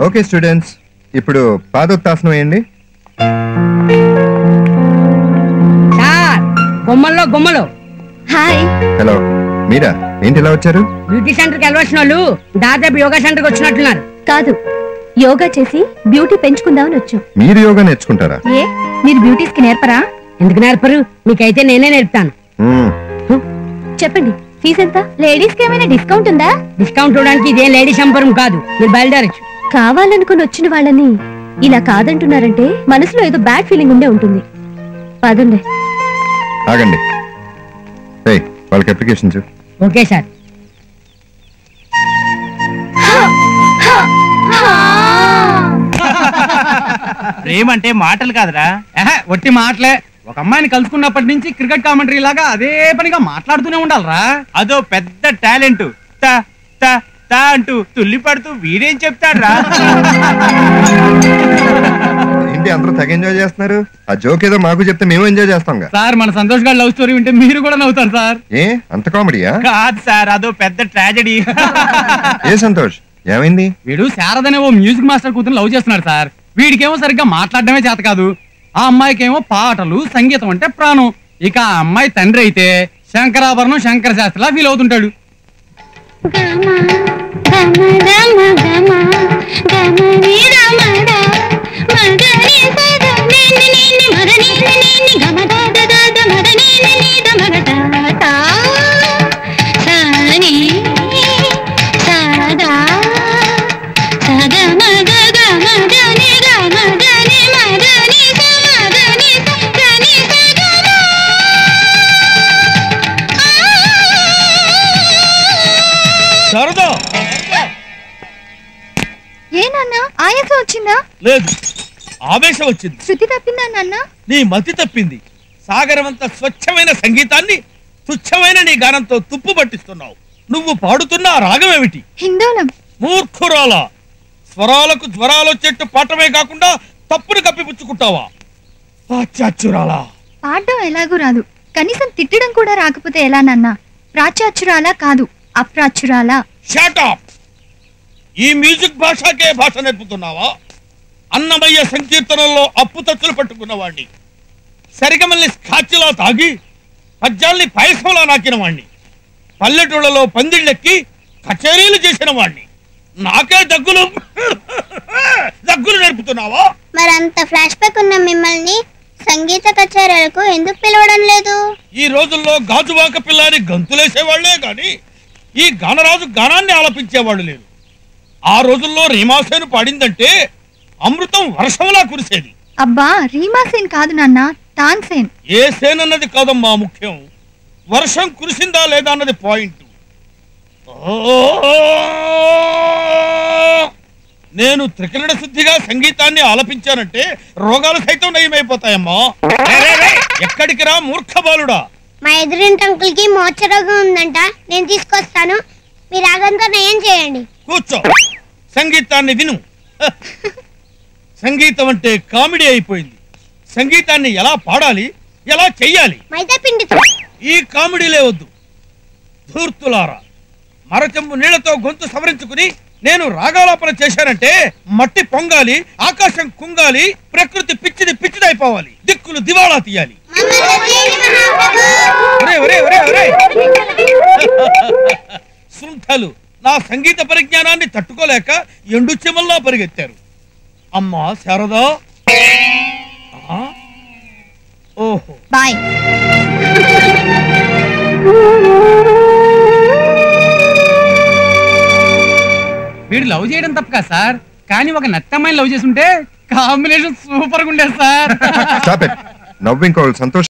Okay students ఇప్పుడు పాదోత్తాసనం వేయండి సార్ గుమ్మల్లో గుమ్మలు హాయ్ హలో మీరా ఏంటి ఇలా వచ్చారు బ్యూటీ సెంటర్ కి వెళ్ళవలసిన వాళ్ళు దాదాపు యోగా సెంటర్ కి వచ్చినట్టున్నారు కాదు యోగా చేసి బ్యూటీ పెంచుకుందామని వచ్చాం మీరు యోగా నేర్చుకుంటారా ఏ మీరు బ్యూటీస్ కి నేర్పరా ఎందుకు నేర్పరు మీకైతే నేనే నేర్పుతాను మ్మ్. చెప్పండి ఫీజు ఎంత లేడీస్ కి ఏమైనా డిస్కౌంట్ ఉందా డిస్కౌంట్ ఇవ్వడానికి ఇదేం లేడీ సంపరం కాదు మీరు బయలుదేరచ్చు కావాలనుకుని వచ్చిన వాళ్ళని ఇలా కాదంటున్నారంటే మనసులో ఏదో బ్యాడ్ ఫీలింగ్ ఉండే ఉంటుంది పదండి ఆగండి ఏయ్, వాళ్ళకి అప్లికేషన్ చూ ఓకే సార్ ప్రేమ అంటే మాటలు కాదురా ఏహే, ఒట్టి మాటలే ఒక అమ్మాయిని కలుసుకున్నప్పటి నుంచి క్రికెట్ కామెంటరీ లాగా అదే పనిగా మాట్లాడుతూనే ఉండాలరా అదో పెద్ద టాలెంట్ తా తా తా అంటూ తుల్లి పడుతూ వీడేం చెప్తాడ్రా ఏంటి అందరూ తెగ ఎంజాయ్ చేస్తున్నారు ఆ జోక్ ఏదో మాకు చెప్తే మేము ఎంజాయ్ చేస్తాం సార్ మన సంతోష్ గారి లవ్ స్టోరీ వింటే మీరు కూడా నవ్వుతారు సార్ ఏ అంత కామెడీయా కాదు సార్ అదో పెద్ద ట్రాజడీ ఏ సంతోష్ ఏమైంది వీడు శారదనే ఓ మ్యూజిక్ మాస్టర్ కూతురు లవ్ చేస్తున్నాడు సార్ వీడికేమో సరిగ్గా మాట్లాడడమే చేత కాదు ఆ అమ్మాయికేమో పాటలు సంగీతం అంటే ప్రాణం ఇక ఆ అమ్మాయి తండ్రి అయితే శంకరాభరణం శంకర శాస్త్రిలా ఫీల్ అవుతుంటాడు శారదా ఏ నాన్న ఆయాసం వచ్చిందా లేదు ఆవేశం వచ్చింది శృతి తప్పిందా నాన్న నీ మతి తప్పింది సాగరమంత స్వచ్ఛమైన సంగీతాన్ని తుచ్చమైన నీ గానంతో తుప్పు పట్టిస్తున్నావు నువ్వు పాడుతున్న ఆ రాగం ఏమిటి హిందోళం మూర్ఖురాల స్వరాలకు జ్వరాలొచ్చేట్టు పాటమే కాకుండా తప్పును కప్పిపుచ్చుకుంటావా పాశ్చాత్యురాలా పాడడం ఎలాగూ రాదు కనీసం తిట్టడం కూడా రాకపోతే ఎలా నాన్న ప్రాచ్యాచురాలా కాదు అప్రాచురాలా షాటాప్ ఈ మ్యూజిక్ భాషకే భాష నేర్పుతున్నావా అన్నమయ్య సంకీర్తనల్లో అప్పు తచ్చులు పట్టుకున్నవాణ్ణి సరిగమల్ని స్కాచ్లా తాగి పద్యాల్ని పాయసంలా నాకిన వాణ్ణి పల్లెటూళ్ళలో పందిళ్ళెక్కి కచేరీలు చేసిన వాణ్ణి నాకే దగ్గులు దగ్గులు నేర్పుతున్నావా మరంత ఫ్లాష్ బ్యాక్ ఉన్న మిమ్మల్ని సంగీత కచేరీలకు ఎందుకు పిలవడం లేదు ఈ రోజుల్లో గాజువాక పిల్లని గంతులేసేవాళ్లే గాని ఈ గానరాజు గానాన్ని ఆలపించేవాళ్ళు లేరు ఆ రోజుల్లో రీమాసేను పాడిందంటే అమృతం వర్షంలా కురిసేది అబ్బా రీమాసేన్ కాదు నాన్న తాన్సేన్ ఏ సేన్ అన్నది కాదమ్మా ముఖ్యం వర్షం కురిసిందా లేదా అన్నది పాయింట్ నేను త్రికరణ శుద్ధిగా సంగీతాన్ని ఆలపించానంటే రోగాలు సైతం నయమైపోతాయమ్మా రే, రే, రే, ఎక్కడికి రా మూర్ఖ బాలుడా మా ఎదురింటి అంకుల్ కి మోచరోగం ఉందంట నేను తీసుకొస్తాను మీరు రాగంతో నయం చేయండి కూర్చో సంగీతాన్ని విను హ. సంగీతం అంటే కామెడీ అయిపోయింది సంగీతాన్ని ఎలా పాడాలి ఎలా చెయ్యాలి మైదా పిండితో ఈ కామెడీలే వద్దు ధూర్తులారా మరచెంబు నీళ్లతో గొంతు సవరించుకుని నేను రాగాలాపన చేశానంటే మట్టి పొంగాలి ఆకాశం కుంగాలి ప్రకృతి పిచ్చిది పిచ్చిదైపోవాలి దిక్కులు దివాళా తీయాలి ఒరే, ఒరే, ఒరే, ఒరే. శృంఖలు నా సంగీత పరిజ్ఞానాన్ని తట్టుకోలేక ఎండు చెమల్లా పరిగెత్తారు అమ్మా శారదా ఆ? ఓహో బాయ్ వీడు లవ్ చేయడం తప్ప కదా సార్ కానీ ఒక నత్తమ్మాయిని లవ్ చేస్తుంటే కాంబినేషన్ సూపర్ గా ఉండేది సార్ స్టాప్ ఇట్ నవ్వు ఇంకో సంతోష్